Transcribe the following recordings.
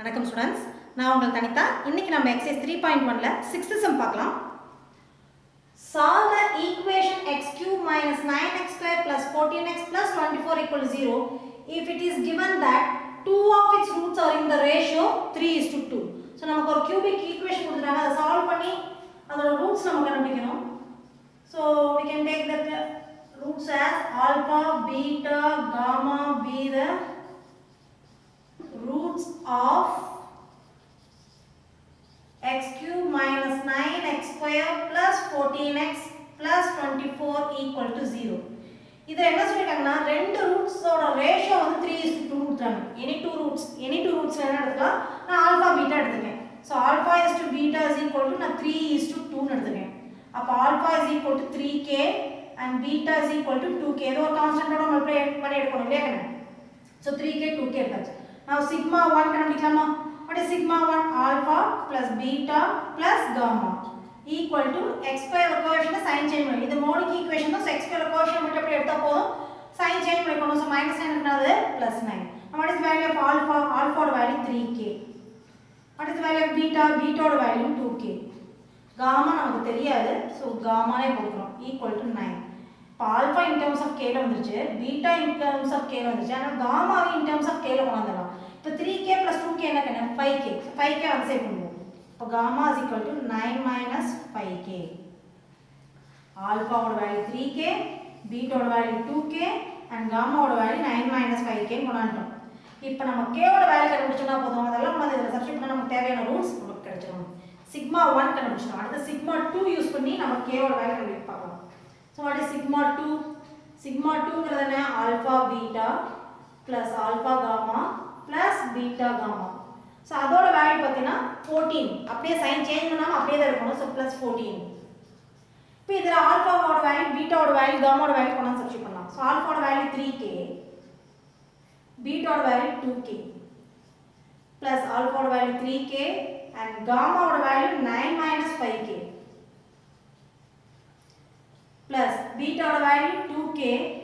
வணக்கம் ஸ்டூடெண்ட்ஸ் நான் உங்கள் தனிதா இன்னைக்கு நம்ம எக்ஸசைஸ் த்ரீ பாயிண்ட் ஒன்ல சிக்ஸ்த் சம் பார்க்கலாம் Solve the equation x cube minus 9x square plus 14x plus 24 equal to 0 if it is given that two of its roots are in the ratio 3 is to 2. So நமக்கு ஒரு cubic equation கொடுத்துட்டாங்க அதை solve பண்ணி அதோட roots நம்ம கண்டுபிடிக்கணும் so we can take the roots as alpha, beta, gamma be the roots of x cube minus 9x square plus 14x plus 24 equal to 0. இதில் என்ன சொல்லிட்டாங்கன்னா ரெண்டு ரூட்ஸோட ரேஷியோ வந்து த்ரீ இஸ் டூ கொடுத்துறாங்க any two roots any two roots என்ன எடுத்துக்கலாம் நான் ஆல்ஃபா பீட்டா எடுத்துக்கேன் so alpha is to beta is equal to நான் த்ரீ இஸ் டு டூன்னு எடுத்துக்கேன் அப்போ alpha is equal to three k and beta is equal to two k ஏதோ ஒரு கான்ஸ்டன்டோட மல்டிப்ளை பண்ணி எடுக்கணும் இல்லையா கண்ணு so three k two k எடுத்தாச்சு நான் சிக்மா ஒன் கண்டுபிடிக்கலாமா what is sigma 1 alpha plus beta plus gamma equal to x square equation sin change பண்ணி இது மோடிக் ஈக்குவேஷன் தான் x square equation மட்டும் எப்படி எடுத்தா போதும் sin change பண்ணிக்கணும் so minus 9 என்னது plus 9 what is the value of alpha alpha ஓட value 3k what is the value of beta beta ஓட value 2k gamma நமக்கு தெரியாது so gamma னே போடுறோம் equal to 9 இப்போ ஆல்ஃபா இன் டர்ம்ஸ் ஆஃப் கேல வந்துருச்சு பீட்டா இன் டர்ம்ஸ் ஆஃப் கேல வந்துருச்சு ஆனால் காமாவை இன் டர்ம்ஸ் ஆஃப் கேல கொண்டாந்துடலாம் இப்போ three k plus two k என்ன கண்ணு ஃபைவ் கே ஃபைவ் கே வந்து சேவ் பண்ணுவோம் இப்போ gamma is equal to nine minus five k ஆல்ஃபாவோட வேல்யூ த்ரீ கே பீட்டோட வேல்யூ டூ கே அண்ட் காமாவோட value nine minus five k கொண்டாண்டோம் இப்போ நம்ம கேவோட வேல்யூ கண்டுபிடிச்சோம்னா போதும் அதெல்லாம் நம்ம இதில் சப்ஸ்டியூட் பண்ண நமக்கு தேவையான ரூல்ஸ் நமக்கு கிடைச்சிடும் சிக்மா ஒன் கண்டுபிடிச்சிட்டோம் அடுத்து சிக்மா டூ யூஸ் பண்ணி நம்ம கேவோட வேல்யூ கண்டுபிடிக்க பார்க்கலாம் so what is sigma two sigma டூங்கிறது என்ன alpha beta plus alpha gamma plus beta gamma so அதோட வேல்யூ பார்த்தீங்கன்னா ஃபோர்டீன் அப்படியே சைன் சேஞ்ச் பண்ணாமல் அப்படியே தான் இருக்கணும் ஸோ ப்ளஸ் ஃபோர்டீன் இப்போ இதில் ஆல்ஃபாவோட வேல்யூ பீட்டாவோட வேல்யூ காமாவோட வேல்யூ கொண்டாந்து சப்ஸ்டியூட் பண்ணலாம் ஸோ ஆல்ஃபாவோட வேல்யூ த்ரீ கே பீட்டாவோட வேல்யூ டூ கே ப்ளஸ் ஆல்ஃபாவோட வேல்யூ த்ரீ கே அண்ட் காமாவோட value nine minus five k plus beta ஓட value 2k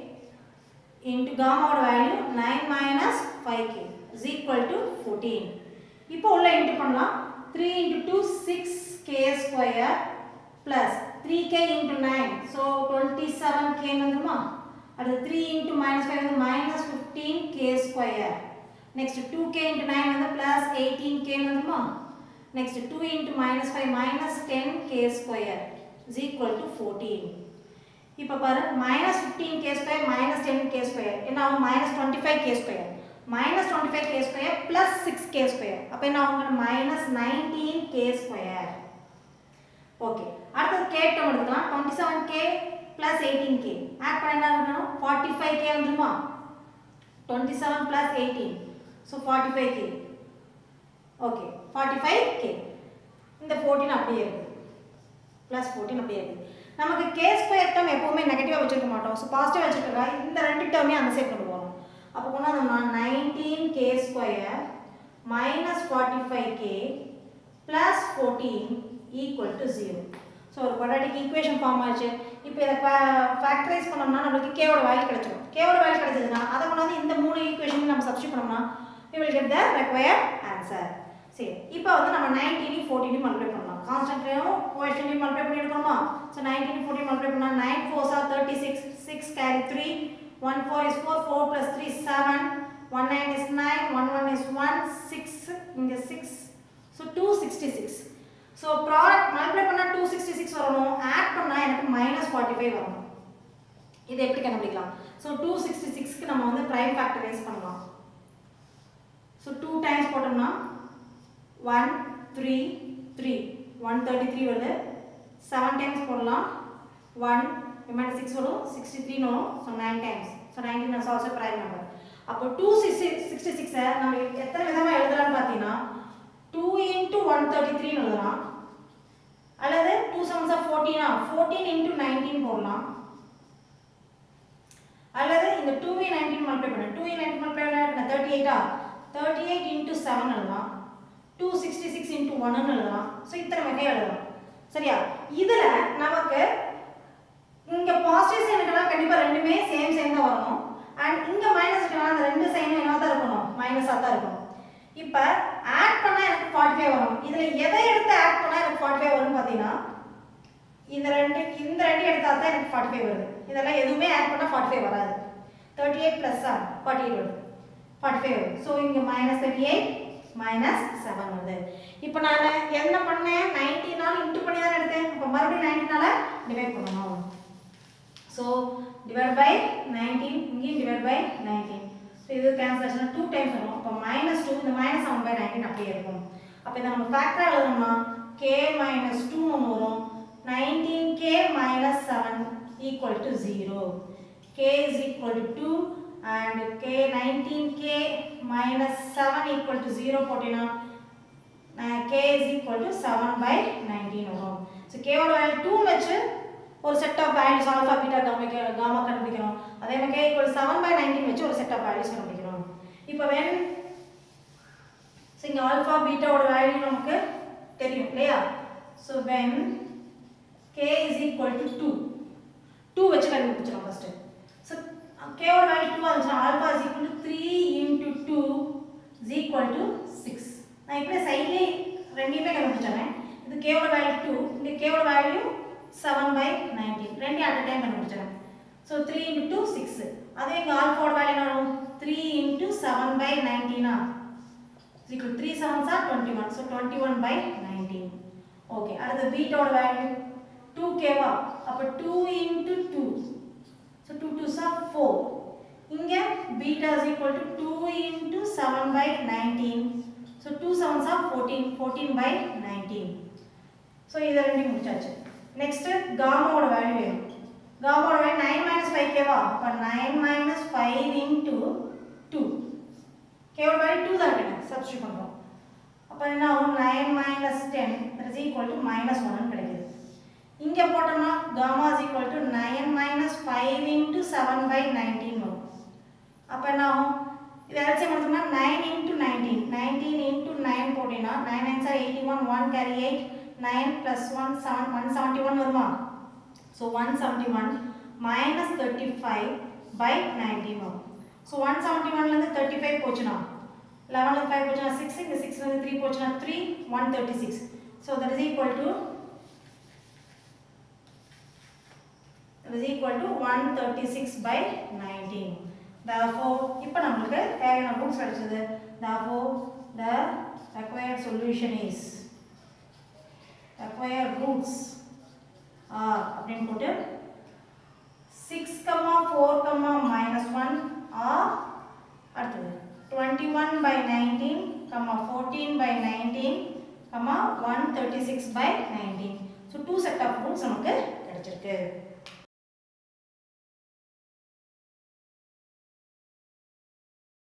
into gamma ஓட value 9 minus 5k is equal to 14 இப்போ உள்ள இன்டு பண்ணலாம் 3 into 2 6k square plus 3k into 9 so 27k வந்துருமா அடுத்து 3 into minus 5 வந்து minus 15k square next 2k into 9 வந்து plus 18k வந்துருமா next 2 into minus 5 minus 10k square is equal to 14 இப்போ பாரு minus fifteen k square minus ten k square என்ன ஆகும் minus twenty five k square minus twenty five k square plus six k square அப்போ என்ன ஆகும் minus nineteen k square okay அடுத்தது k term எடுத்துக்கலாம் twenty seven k plus eighteen k add பண்ண என்ன இருக்கணும் ஃபார்ட்டி ஃபைவ் கே வந்துருமா twenty seven plus eighteen so forty five k okay forty five k இந்த ஃபோர்டீன் அப்படியே இருக்குது ப்ளஸ் ஃபோர்டீன் அப்படியே இருக்குது நமக்கு கே ஸ்கொயர் டேர்ம் எப்போவுமே நெகட்டிவாக வச்சிருக்க மாட்டோம் ஸோ பாசிட்டிவ் வச்சுருக்கா இந்த ரெண்டு டேர்மே அந்த சைட் கொண்டு போகிறோம் அப்போ கொண்டாந்தோம்னா nineteen k square minus forty five k plus fourteen equal to zero so ஒரு குவாட்ராட்டிக் ஈக்குவேஷன் ஃபார்ம் ஆச்சு இப்போ இதை ஃபேக்டரைஸ் பண்ணோம்னா நம்மளுக்கு கேவோட வேல்யூ கிடைச்சிடும் கேவோட வேல்யூ கிடைச்சதுன்னா அதை கொண்டாந்து இந்த மூணு ஈக்குவேஷன் நம்ம சப்ஸ்டியூட் பண்ணோம்னா we will get the required answer சரி இப்போ வந்து நம்ம நைன்டீனையும் ஃபோர்டீனையும் மல்டிப்ளை பண்ணலாம் கான்ஸ்டன்ட்டையும் கோஎஷனையும் மல்டிப்ளை பண்ணி எடுக்கணுமா ஸோ நைன்டீன் ஃபோர்டீன் மல்டிப்ளை பண்ணால் nine four sir thirty six six carry three one four is four four plus three seven one nine is nine one one is one six இங்கே six so two sixty six so product multiply பண்ணால் two sixty six வரணும் add பண்ணால் எனக்கு minus forty five வரணும் இது எப்படி கண்டுபிடிக்கலாம் so two sixty சிக்ஸ்க்கு நம்ம வந்து ப்ரைம் ஃபேக்டரைஸ் பண்ணலாம் ஸோ டூ டைம்ஸ் போட்டோம்னா one three three one thirty three வருது செவன் டைம்ஸ் போடலாம் ஒன் ரிமைண்டர் சிக்ஸ் வரும் சிக்ஸ்டி த்ரீ வரும் so nine times so nineteen is also prime number அப்போ டூ சிக்ஸ்டி சிக்ஸ்டி சிக்ஸை நம்ம எத்தனை விதமாக எழுதலாம்னு பார்த்தீங்கன்னா டூ இன்ட்டு ஒன் தேர்ட்டி த்ரீன்னு எழுதலாம் அல்லது டூ செவன்ஸ் ஆஃப் ஃபோர்டீனா ஃபோர்டீன் இன்ட்டு நைன்டீன் போடலாம் அல்லது இந்த டூ வி நைன்டீன் மல்டிப்ளை பண்ண டூ வி நைன்டீன் மல்டிப்ளை பண்ண தேர்ட்டி எயிட்டா தேர்ட்டி எயிட் இன்ட்டு செவன் எழுதலாம் டூ சிக்ஸ்டி சிக்ஸ் இன்ட்டு ஒன்னு எழுதலாம் ஸோ இத்தனை வகையாக எழுதலாம் சரியா இதில் நமக்கு இங்கே பாசிட்டிவ் சைனுக்கெல்லாம் கண்டிப்பாக ரெண்டுமே சேம் சைன் தான் வரணும் அண்ட் இங்கே மைனஸ் இருக்கனால அந்த ரெண்டு சைனும் என்ன தான் இருக்கணும் மைனஸாக தான் இருக்கணும் இப்போ ஆட் ஆட் பண்ணால் எனக்கு ஃபார்ட்டி ஃபைவ் வரும் இதில் எதை எடுத்து ஆட் பண்ணால் எனக்கு ஃபார்ட்டி ஃபைவ் வரும்னு பார்த்தீங்கன்னா இந்த ரெண்டு இந்த ரெண்டு எடுத்தா தான் எனக்கு ஃபார்ட்டி ஃபைவ் வருது இதெல்லாம் எதுவுமே ஆட் பண்ணால் ஃபார்ட்டி ஃபைவ் வராது thirty eight plus seven forty eight வருது ஃபார்ட்டி ஃபைவ் வருது ஸோ இங்கே minus thirty eight minus seven வருது இப்போ நான் என்ன பண்ணேன் நைன்டீனால் இன்ட்டு பண்ணி தான் எடுத்தேன் இப்போ மறுபடியும் நைன்டீனால டிவைட் பண்ணணும் ஸோ டிவைட் பை நைன்டீன் இங்கேயும் டிவைட் பை நைன்டீன் ஸோ இது கேன்சல் ஆச்சுன்னா டூ டைம்ஸ் வரும் அப்போ மைனஸ் டூ இந்த மைனஸ் செவன் பை நைன்டீன் அப்படியே இருக்கும் அப்போ இதை நம்ம ஃபேக்டராக எழுதணும்னா கே மைனஸ் டூ ஒன்று வரும் nineteen K minus seven equal to zero K is equal to two and K nineteen K minus seven equal to zero போட்டிங்கன்னா K is equal to seven by nineteen வரும் so கேவோட value two வச்சு ஒரு set of values alpha beta காமிக்க gamma கண்டுபிடிக்கணும் அதே மாதிரி K equal seven by nineteen வச்சு ஒரு செட் ஆஃப் வேல்யூஸ் கண்டுபிடிக்கணும் இப்போ வென் ஸோ இங்கே ஆல்ஃபா பீட்டாவோட வேல்யூ நமக்கு தெரியும் இல்லையா so when K is equal to two two வச்சு கண்டுபிடிச்சிடும் ஃபஸ்ட்டு ஸோ கேவோட வேல்யூ டூ இருந்துச்சுன்னா alpha is equal to three into two is equal to six நான் இப்படி சைட்லேயே ரெண்டையுமே கண்டுபிடிச்சிடுறேன் இது கேவோட வேல்யூ டூ இந்த கேவோட வேல்யூ செவன் பை நைன்டீன் ரெண்டையும் அட் டைம் கண்டுபிடிச்சிடுறேன் so three into two six அதே இங்கே ஆல்ஃபாவோட வேல்யூ என்ன வரும் த்ரீ இன்ட்டு செவன் பை நைன்டீனா is equal to 3 sevens are 21 so 21 by 19 okay அடுத்து பீட்டாவோட வேல்யூ 2k வா அப்ப 2 into 2 so 2 2s are 4 இங்க beta is equal to 2 into 7 by 19 so 2 sevens are 14 14 by 19 so இத ரெண்டையும் முடிச்சாச்சு நெக்ஸ்ட் காமாவோட வேல்யூ வேணும் காமாவோட value 9 minus 5k வா அப்ப 9 minus 5 into 2 கேவோட வேல்யூ டூ தான் கிடையாது சப்ஸ்டியூட் பண்ணுறோம் அப்போ என்ன ஆகும் nine minus ten that is equal to minus ஒன்னு கிடைக்குது இங்கே போட்டோம்னா gamma is equal to nine minus five into seven by nineteen வரும் அப்போ என்ன ஆகும் இது எல்சியம் எடுத்தோம்னா nine into nineteen nineteen into nine போட்டிங்கன்னா நைன் நைன் சார் eighty one one carry eight nine plus one seven one seventy one வருமா so one seventy one minus thirty five by nineteen வரும் ஸோ ஒன் செவன்ட்டி ஒன்லேருந்து thirty five போச்சுன்னா லெவனில் five போச்சுன்னா six இங்கே சிக்ஸ்லேருந்து த்ரீ போச்சுன்னா three one thirty six so that is equal to that is equal to 136 by 19 therefore இப்போ நம்மளுக்கு தேவையான ரூட்ஸ் கிடைச்சது therefore the required solution is required roots are அப்படின்னு போட்டு 6 comma 4 comma minus 1 or அடுத்தது 21 by 19 comma 14 by 19 comma 136 by 19 so two set of roots நமக்கு கிடைச்சிருக்கு